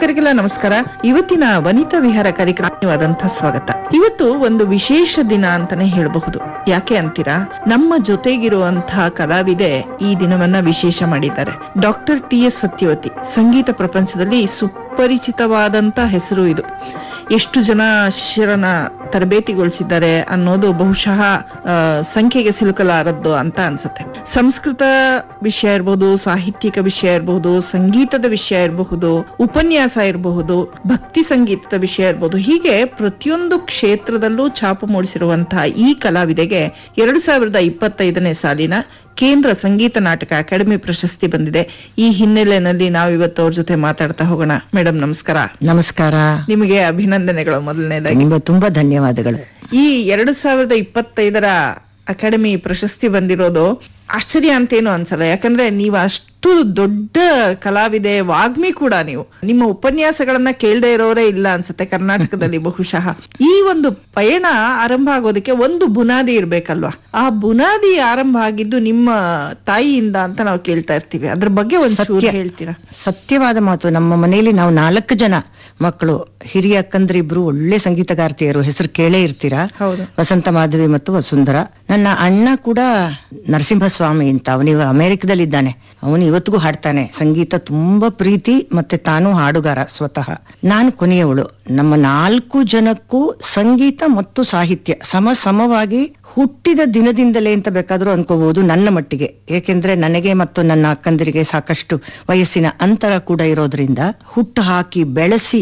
ಕೇಳುಗರಿಗೆಲ್ಲ ನಮಸ್ಕಾರ ಇವತ್ತಿನ ವನಿತಾ ವಿಹಾರ ಕಾರ್ಯಕ್ರಮವಾದಂತಹ ಸ್ವಾಗತ ಇವತ್ತು ಒಂದು ವಿಶೇಷ ದಿನ ಅಂತಾನೆ ಹೇಳಬಹುದು ಯಾಕೆ ಅಂತೀರಾ ನಮ್ಮ ಜೊತೆಗಿರುವಂತಹ ಕಲಾವಿದೆ ಈ ದಿನವನ್ನ ವಿಶೇಷ ಮಾಡಿದ್ದಾರೆ ಡಾಕ್ಟರ್ ಟಿ ಎಸ್ ಸತ್ಯವತಿ ಸಂಗೀತ ಪ್ರಪಂಚದಲ್ಲಿ ಸುಪರಿಚಿತವಾದಂತ ಹೆಸರು ಇದು ಎಷ್ಟು ಜನ ಶಿಷ್ಯರನ್ನ ತರಬೇತಿಗೊಳಿಸಿದ್ದಾರೆ ಅನ್ನೋದು ಬಹುಶಃ ಆ, ಸಂಖ್ಯೆಗೆ ಸಿಲುಕಲಾರದ್ದು ಅಂತ ಅನ್ಸುತ್ತೆ ಸಂಸ್ಕೃತ ವಿಷಯ ಇರಬಹುದು ಸಾಹಿತ್ಯಿಕ ವಿಷಯ ಇರಬಹುದು ಸಂಗೀತದ ವಿಷಯ ಇರಬಹುದು ಉಪನ್ಯಾಸ ಇರಬಹುದು ಭಕ್ತಿ ಸಂಗೀತದ ವಿಷಯ ಇರಬಹುದು ಹೀಗೆ ಪ್ರತಿಯೊಂದು ಕ್ಷೇತ್ರದಲ್ಲೂ ಛಾಪು ಮೂಡಿಸಿರುವಂತಹ ಈ ಕಲಾವಿದೆಗೆ ಎರಡು ಸಾವಿರದ ಇಪ್ಪತ್ತೈದನೇ ಸಾಲಿನ ಕೇಂದ್ರ ಸಂಗೀತ ನಾಟಕ ಅಕಾಡೆಮಿ ಪ್ರಶಸ್ತಿ ಬಂದಿದೆ ಈ ಹಿನ್ನೆಲೆಯಲ್ಲಿ ನಾವು ಇವತ್ತು ಅವ್ರ ಜೊತೆ ಮಾತಾಡ್ತಾ ಹೋಗೋಣ ಮೇಡಮ್ ನಮಸ್ಕಾರ ನಮಸ್ಕಾರ ನಿಮಗೆ ಅಭಿನಂದನೆಗಳು ಮೊದಲನೇದಾಗಿ ತುಂಬಾ ತುಂಬಾ ಧನ್ಯವಾದಗಳು ಈ ಎರಡು ಸಾವಿರದ ಇಪ್ಪತ್ತೈದರ ಅಕಾಡೆಮಿ ಪ್ರಶಸ್ತಿ ಬಂದಿರೋದು ಆಶ್ಚರ್ಯ ಅಂತೇನು ಅನ್ಸಲ್ಲ ಯಾಕಂದ್ರೆ ನೀವು ಅಷ್ಟು ದೊಡ್ಡ ಕಲಾವಿದೆ ವಾಗ್ಮಿ ಕೂಡ ನೀವು ನಿಮ್ಮ ಉಪನ್ಯಾಸಗಳನ್ನ ಕೇಳದೆ ಇರೋರೇ ಇಲ್ಲ ಅನ್ಸುತ್ತೆ ಕರ್ನಾಟಕದಲ್ಲಿ ಬಹುಶಃ ಈ ಒಂದು ಪಯಣ ಆರಂಭ ಆಗೋದಕ್ಕೆ ಒಂದು ಬುನಾದಿ ಇರ್ಬೇಕಲ್ವಾ ಆ ಬುನಾದಿ ಆರಂಭ ಆಗಿದ್ದು ನಿಮ್ಮ ತಾಯಿಯಿಂದ ಅಂತ ನಾವು ಕೇಳ್ತಾ ಇರ್ತೀವಿ ಅದ್ರ ಬಗ್ಗೆ ಒಂದ್ ಚೂರು ಸತ್ಯ. ಹೇಳ್ತೀರಾ ಸತ್ಯವಾದ ಮಾತು ನಮ್ಮ ಮನೆಯಲ್ಲಿ ನಾವು ನಾಲ್ಕು ಜನ ಮಕ್ಕಳು ಹಿರಿಯ ಅಕ್ಕಂದ್ರಿಬ್ರು ಒಳ್ಳೆ ಸಂಗೀತಗಾರ್ತಿಯರು ಹೆಸರು ಕೇಳೇ ಇರ್ತೀರಾ ಹೌದು ವಸಂತ ಮಾಧವಿ ಮತ್ತು ವಸುಂಧರ ನನ್ನ ಅಣ್ಣ ಕೂಡ ನರಸಿಂಹಸ್ವಾಮಿ ಅಂತ ಅವನಿವ ಅಮೆರಿಕದಲ್ಲಿದ್ದಾನೆ ಅವನು ಇವತ್ತಿಗೂ ಹಾಡ್ತಾನೆ ಸಂಗೀತ ತುಂಬಾ ಪ್ರೀತಿ ಮತ್ತೆ ತಾನು ಹಾಡುಗಾರ ಸ್ವತಃ ನಾನು ಕೊನೆಯವಳು ನಮ್ಮ ನಾಲ್ಕು ಜನಕ್ಕೂ ಸಂಗೀತ ಮತ್ತು ಸಾಹಿತ್ಯ ಸಮ ಸಮವಾಗಿ ಹುಟ್ಟಿದ ದಿನದಿಂದಲೇ ಅಂತ ಬೇಕಾದ್ರೂ ಅನ್ಕೋಬಹುದು ನನ್ನ ಮಟ್ಟಿಗೆ ಏಕೆಂದ್ರೆ ನನಗೆ ಮತ್ತು ನನ್ನ ಅಕ್ಕಂದಿರಿಗೆ ಸಾಕಷ್ಟು ವಯಸ್ಸಿನ ಅಂತರ ಕೂಡ ಇರೋದ್ರಿಂದ ಹುಟ್ಟು ಹಾಕಿ ಬೆಳೆಸಿ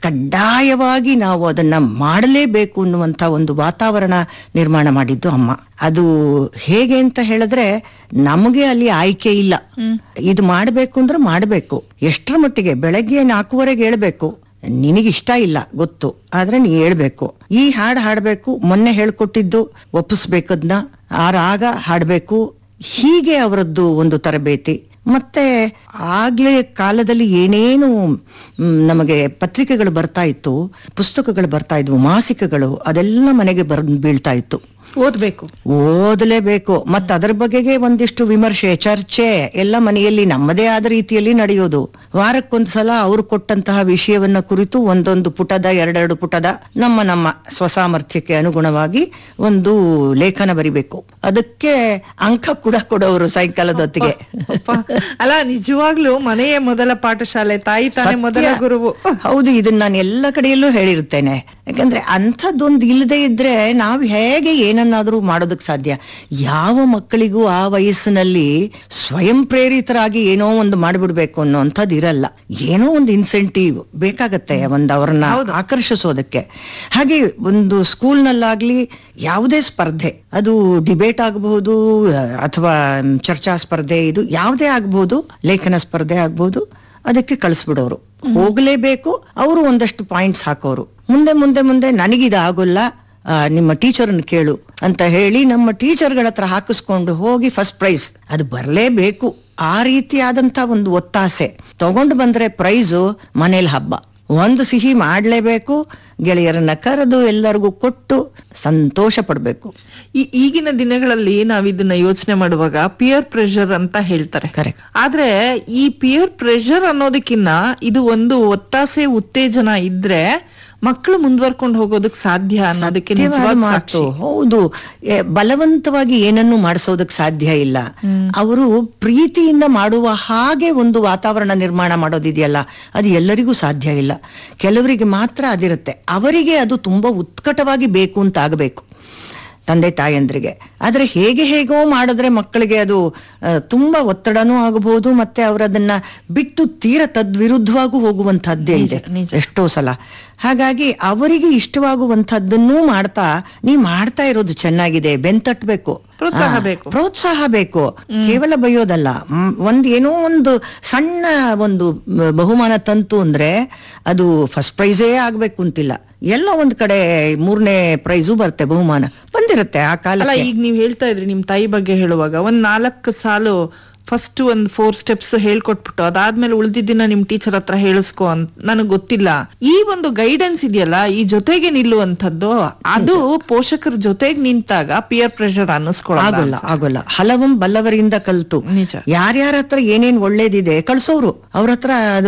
ಕಡ್ಡಾಯವಾಗಿ ನಾವು ಅದನ್ನ ಮಾಡಲೇಬೇಕು ಅನ್ನುವಂತ ಒಂದು ವಾತಾವರಣ ನಿರ್ಮಾಣ ಮಾಡಿದ್ದು ಅಮ್ಮ ಅದು ಹೇಗೆ ಅಂತ ಹೇಳಿದ್ರೆ ನಮಗೆ ಅಲ್ಲಿ ಆಯ್ಕೆ ಇಲ್ಲ ಇದು ಮಾಡ್ಬೇಕು ಅಂದ್ರೆ ಮಾಡ್ಬೇಕು ಎಷ್ಟರ ಮಟ್ಟಿಗೆ ಬೆಳಗ್ಗೆ ನಾಲ್ಕೂವರೆಗೆ ಹೇಳ್ಬೇಕು ನಿನಗಿಷ್ಟ ಇಲ್ಲ ಗೊತ್ತು ಆದ್ರೆ ನೀ ಹೇಳ್ಬೇಕು ಈ ಹಾಡ್ ಹಾಡ್ಬೇಕು ಮೊನ್ನೆ ಹೇಳ್ಕೊಟ್ಟಿದ್ದು ಒಪ್ಪಿಸ್ಬೇಕದ್ನ ಆ ರಾಗ ಹಾಡ್ಬೇಕು ಹೀಗೆ ಅವರದ್ದು ಒಂದು ತರಬೇತಿ ಮತ್ತೆ ಆಗ್ಲೇ ಕಾಲದಲ್ಲಿ ಏನೇನು ಮ್, ನಮಗೆ ಪತ್ರಿಕೆಗಳು ಬರ್ತಾ ಇತ್ತು ಪುಸ್ತಕಗಳು ಬರ್ತಾ ಇದ್ವು ಮಾಸಿಕಗಳು ಅದೆಲ್ಲ ಮನೆಗೆ ಬರ್ ಬೀಳ್ತಾ ಇತ್ತು ಓದ್ಬೇಕು ಓದಲೇಬೇಕು ಮತ್ತೆ ಅದರ ಬಗೆಗೆ ಒಂದಿಷ್ಟು ವಿಮರ್ಶೆ ಚರ್ಚೆ ಎಲ್ಲ ಮನೆಯಲ್ಲಿ ನಮ್ಮದೇ ಆದ ರೀತಿಯಲ್ಲಿ ನಡೆಯೋದು ವಾರಕ್ಕೊಂದ್ಸಲ ಅವರು ಕೊಟ್ಟಂತಹ ವಿಷಯವನ್ನ ಕುರಿತು ಒಂದೊಂದು ಪುಟದ ಎರಡೆರಡು ಪುಟದ ನಮ್ಮ ನಮ್ಮ ಸ್ವಸಾಮರ್ಥ್ಯಕ್ಕೆ ಅನುಗುಣವಾಗಿ ಒಂದು ಲೇಖನ ಬರಿಬೇಕು ಅದಕ್ಕೆ ಅಂಕ ಕೂಡ ಕೊಡೋರು ಸಾಯಂಕಾಲದ ಹೊತ್ತಿಗೆ ಅಪ್ಪ, ಅಲ್ಲ ನಿಜವಾಗ್ಲೂ ಮನೆಯೇ ಮೊದಲ ಪಾಠಶಾಲೆ ತಾಯಿ ತಾನೇ ಮೊದಲ ಸತ್ಯ. ಗುರುವು ಹೌದು ಇದನ್ನ ನಾನು ಎಲ್ಲ ಕಡೆಯಲ್ಲೂ ಹೇಳಿರ್ತೇನೆ ಯಾಕಂದ್ರೆ ಅಂಥದ್ದೊಂದು ಇಲ್ಲದೆ ಇದ್ರೆ ನಾವು ಹೇಗೆ ಏನನ್ನಾದ್ರೂ ಮಾಡೋದಕ್ಕೆ ಸಾಧ್ಯ ಯಾವ ಮಕ್ಕಳಿಗೂ ಆ ವಯಸ್ಸಿನಲ್ಲಿ ಸ್ವಯಂ ಪ್ರೇರಿತರಾಗಿ ಏನೋ ಒಂದು ಮಾಡ್ಬಿಡ್ಬೇಕು ಅನ್ನೋಂಥದ್ದು ಇರಲ್ಲ ಏನೋ ಒಂದು ಇನ್ಸೆಂಟಿವ್ ಬೇಕಾಗತ್ತೆ ಒಂದು ಅವ್ರನ್ನ ಆಕರ್ಷಿಸೋದಕ್ಕೆ ಹಾಗೆ ಒಂದು ಸ್ಕೂಲ್ನಲ್ಲಾಗ್ಲಿ ಯಾವುದೇ ಸ್ಪರ್ಧೆ ಅದು ಡಿಬೇಟ್ ಆಗಬಹುದು ಅಥವಾ ಚರ್ಚಾ ಸ್ಪರ್ಧೆ ಇದು ಯಾವುದೇ ಆಗ್ಬಹುದು ಲೇಖನ ಸ್ಪರ್ಧೆ ಆಗ್ಬಹುದು ಅದಕ್ಕೆ ಕಳಿಸ್ಬಿಡೋರು ಹೋಗ್ಲೇಬೇಕು ಅವರು ಒಂದಷ್ಟು ಪಾಯಿಂಟ್ಸ್ ಹಾಕೋರು ಮುಂದೆ ಮುಂದೆ ಮುಂದೆ ನನಗಿದು ಆಗೋಲ್ಲ ಆ, ನಿಮ್ಮ ಟೀಚರ್ನ ಕೇಳು ಅಂತ ಹೇಳಿ ನಮ್ಮ ಟೀಚರ್ಗಳ ಹತ್ರ ಹಾಕಿಸ್ಕೊಂಡು ಹೋಗಿ ಫಸ್ಟ್ ಪ್ರೈಸ್ ಅದು ಬರಲೇಬೇಕು ಆ ರೀತಿಯಾದಂತ ಒಂದು ಒತ್ತಾಸೆ ತಗೊಂಡು ಬಂದ್ರೆ ಪ್ರೈಸು ಮನೇಲಿ ಹಬ್ಬ ಒಂದು ಸಿಹಿ ಮಾಡ್ಲೇಬೇಕು ಗೆಳೆಯರನ್ನ ಕರೆದು ಎಲ್ಲರಿಗೂ ಕೊಟ್ಟು ಸಂತೋಷ ಪಡ್ಬೇಕು ಈ ಈಗಿನ ದಿನಗಳಲ್ಲಿ ನಾವ್ ಇದನ್ನ ಯೋಚನೆ ಮಾಡುವಾಗ ಪಿಯರ್ ಪ್ರೆಷರ್ ಅಂತ ಹೇಳ್ತಾರೆ ಕರೆಕ್ಟ್ ಆದ್ರೆ ಈ ಪಿಯರ್ ಪ್ರೆಷರ್ ಅನ್ನೋದಕ್ಕಿನ್ನ ಇದು ಒಂದು ಒತ್ತಾಸೆ ಉತ್ತೇಜನ ಇದ್ರೆ ಮಕ್ಕಳು ಮುಂದುವರ್ಕೊಂಡು ಹೋಗೋದಕ್ ಸಾಧ್ಯ ಅನ್ನೋದಕ್ಕೆ ನಿಜವಾದ ಮಾತು ಸಾಕ್ಷಿ ಹೌದು ಎ, ಬಲವಂತವಾಗಿ ಏನನ್ನು ಮಾಡಿಸೋದಕ್ ಸಾಧ್ಯ ಇಲ್ಲ ಅವರು ಪ್ರೀತಿಯಿಂದ ಮಾಡುವ ಹಾಗೆ ಒಂದು ವಾತಾವರಣ ನಿರ್ಮಾಣ ಮಾಡೋದಿದೆಯಲ್ಲ ಅದು ಎಲ್ಲರಿಗೂ ಸಾಧ್ಯ ಇಲ್ಲ ಕೆಲವರಿಗೆ ಮಾತ್ರ ಅದಿರುತ್ತೆ ಅವರಿಗೆ ಅದು ತುಂಬಾ ಉತ್ಕಟವಾಗಿ ಬೇಕು ಅಂತ ಆಗಬೇಕು ತಂದೆ ತಾಯಂದ್ರಿಗೆ ಆದ್ರೆ ಹೇಗೆ ಹೇಗೋ ಮಾಡಿದ್ರೆ ಮಕ್ಕಳಿಗೆ ಅದು ಆ, ತುಂಬಾ ಒತ್ತಡನೂ ಆಗಬಹುದು ಮತ್ತೆ ಅವರದನ್ನ ಬಿಟ್ಟು ತೀರ ತದ್ವಿರುದ್ಧವಾಗೂ ಹೋಗುವಂತಹದ್ದೇ ಇದೆ ಎಷ್ಟೋ ಸಲ ಹಾಗಾಗಿ ಅವರಿಗೆ ಇಷ್ಟವಾಗುವಂತಹದ್ದನ್ನೂ ಮಾಡ್ತಾ ನೀ ಮಾಡ್ತಾ ಇರೋದು ಚೆನ್ನಾಗಿದೆ ಬೆಂತಟ್ಬೇಕು ಪ್ರೋತ್ಸಾಹ ಆ, ಬೇಕು. ಪ್ರೋತ್ಸಾಹ ಬೇಕು ಕೇವಲ ಬೈಯೋದಲ್ಲ ಮ್, ಒಂದ್ ಏನೋ ಒಂದು ಸಣ್ಣ ಒಂದು ಮ, ಬಹುಮಾನ ತಂತು ಅಂದ್ರೆ ಅದು ಫಸ್ಟ್ ಪ್ರೈಸೇ ಆಗ್ಬೇಕು ಅಂತಿಲ್ಲ ಎಲ್ಲ ಒಂದ್ ಕಡೆ ಮೂರನೇ ಪ್ರೈಸು ಬರುತ್ತೆ ಬಹುಮಾನ ಬಂದಿರುತ್ತೆ ಆ ಅಲ್ಲ ಕಾಲ ಈಗ ನೀವ್ ಹೇಳ್ತಾ ಇದ್ರಿ ನಿಮ್ ತಾಯಿ ಬಗ್ಗೆ ಹೇಳುವಾಗ ಒಂದ್ ನಾಲ್ಕು ಸಾಲು ಫಸ್ಟ್ ಒಂದ್ ಫೋರ್ ಸ್ಟೆಪ್ಸ್ ಹೇಳ್ಕೊಟ್ಬಿಟ್ಟು ಅದಾದ್ಮೇಲೆ ಉಳಿದಿದ್ದನ್ನ ನಿಮ್ ಟೀಚರ್ ಹತ್ರ ಹೇಳಿಸ್ಕೊ ಅಂತ ನನಗ್ ಗೊತ್ತಿಲ್ಲ ಈ ಒಂದು ಗೈಡೆನ್ಸ್ ಇದೆಯಲ್ಲ ಈ ಜೊತೆಗೆ ನಿಲ್ಲುವಂಥದ್ದು ಅದು ಪೋಷಕರ ಜೊತೆಗೆ ನಿಂತಾಗ ಪಿಯರ್ ಪ್ರೆಷರ್ ಅನ್ನಿಸ್ಕೊಳ್ಳಲ್ಲ ಆಗೋಲ್ಲ ಆಗೋಲ್ಲ ಹಲವಂ ಬಲ್ಲವರಿಂದ ಕಲ್ತು ನಿಜ ಯಾರ್ಯಾರ ಹತ್ರ ಏನೇನ್ ಒಳ್ಳೇದಿದೆ ಕಳ್ಸೋರು ಅವ್ರ ಹತ್ರ ಅದು